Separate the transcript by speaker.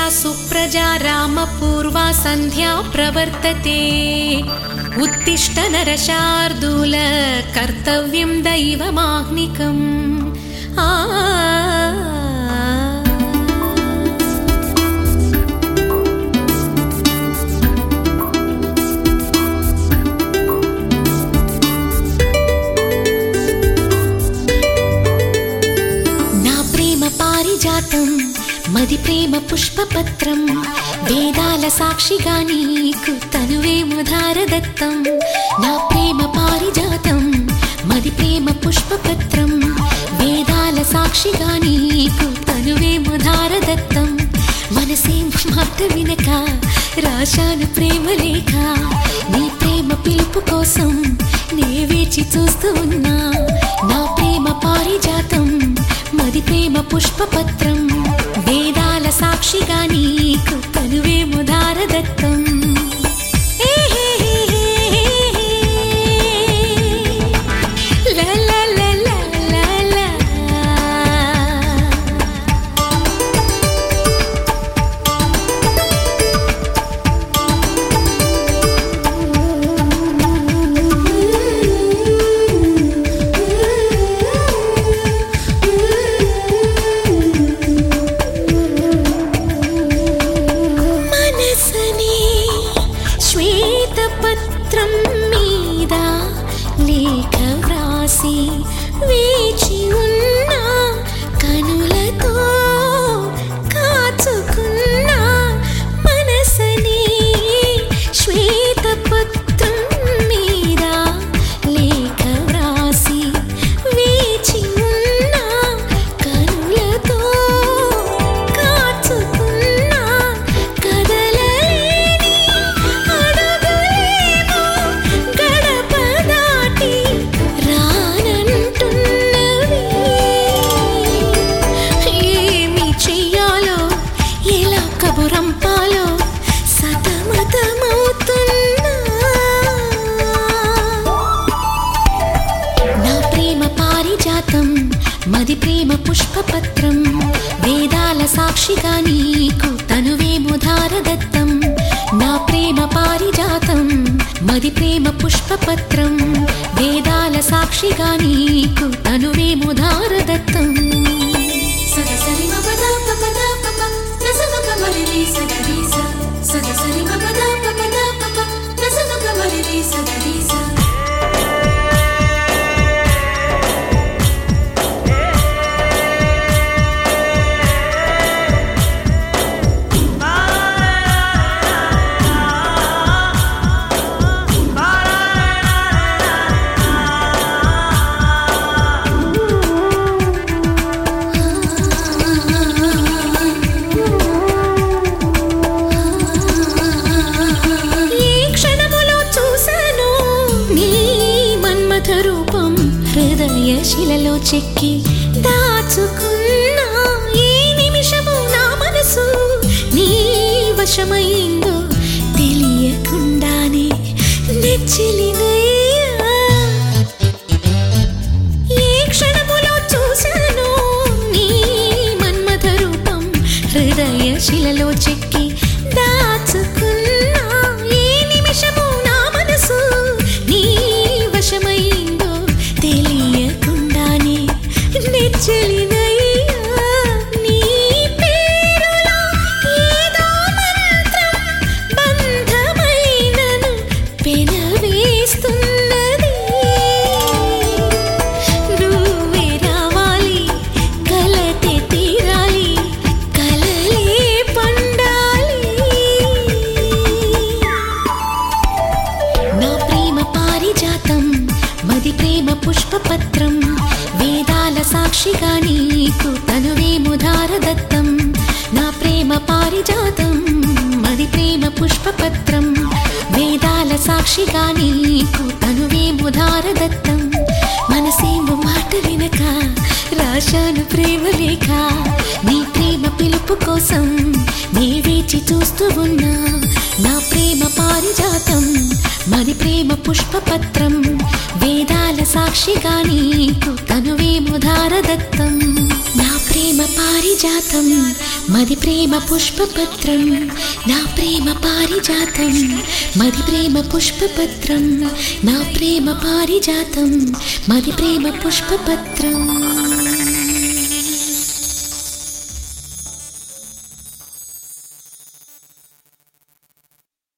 Speaker 1: सौमित्रिया सुप्रजा रामपूर्वा सन्ध्या प्रवर्तते उत्तिष्ठ नरशार्दूल कर्तव्यं दैवमाह्निकम् आ నా ప్రేమ పారిజాతం మది ప్రేమ పుష్పపత్రం వేదాల సాక్షిగా నీకు తనువే ముధారదత్తం నా ప్రేమ పారిజాతం మది ప్రేమ పుష్పపత్రం వేదాల సాక్షిగా నీకు తనువే ముధారదత్తం మనసేం మాట వినక రాశాను ప్రేమ లేఖ నీ ప్రేమ పిలుపు కోసం నే వేచి చూస్తూ ఉన్నా నా ప్రేమ పారిజాతం మది ప్రేమ పుష్పపత్రం వేదాల సాక్షిగా నీకు తనువే ముదారదత్తం లా లా లా లా లా లా. మనసనే శ్వేతపత్రం మీద లేఖ వ్రాసి వేచి ఉన్న కనులతో కాచుకున్న మనసనే శ్వేతపత్రం మీద లేఖ వ్రాసి వేచి ఉన్న కనులతో కాచుకున్న కదలలేని అడుగులేమో గడప దాటి రానంటున్నవి ఏమి చెయ్యాలో ఎలా కబురంపాలో సతమతమవుతున్నా నా ప్రేమ పారిజాతం మది ప్రేమ పుష్పపత్రం వేదాల సాక్షిగా నీకు తనువే ముధారదత్తం నా ప్రేమ పారిజాతం మది ప్రేమ పుష్పపత్రం వేదాల సాక్షిగా నీకు తనువే ముధారదత్తం
Speaker 2: సదసరి మపద పపద పప రసగ మరిలి సదరీస సదసరి మపద పపద పప రసగ మరిలి సదరీస
Speaker 1: ఏ క్షణములో చూశాను నీ మన్మథ రూపం హృదయ శిలలో చెక్కి దాచుకున్నా ఏ నిమిషము నా మనసు నీ వశమైందో తెలియకుండానే నెచ్చిలినయ్యా ఏ క్షణములో చూశాను నీ మన్మథ రూపం హృదయ శిలలో చెక్కి దాచుకున్నా ఏ నిమిషము నా మనసు నీ వశమైందో తెలియకుండానే నెచ్చలినయ్యా నీ పేరులో ఏదో మంత్రం బంధమైనను పెనవేస్తున్నది నువ్వే రావాలి కలతే తీరాలి కలలే పండాలి నా ప్రేమ పారిజాతం మది ప్రేమ పుష్పపత్రం వేదాల సాక్షిగా నీకు తనువే ముధారదత్తం నా ప్రేమ పారిజాతం మది ప్రేమ పుష్పపత్రం వేదాల సాక్షిగా నీకు తనువే ముధారదత్తం మనసేమో మాట వినక రాశాను ప్రేమ లేఖ నీ ప్రేమ పిలుపు కోసం నే వేచి చూస్తూ ఉన్నా నా ప్రేమ పారిజాతం మరి ప్రేమ పుష్పపత్రం వేదాల సాక్షిగా నీకు తనువే ముధారదత్తం నా ప్రేమ ప్రేమ పారిజాతం మది ప్రేమ పుష్పపత్రం నా ప్రేమ పారిజాతం మది ప్రేమ పుష్పపత్రం నా ప్రేమ పారిజాతం మది ప్రేమ పుష్పపత్రం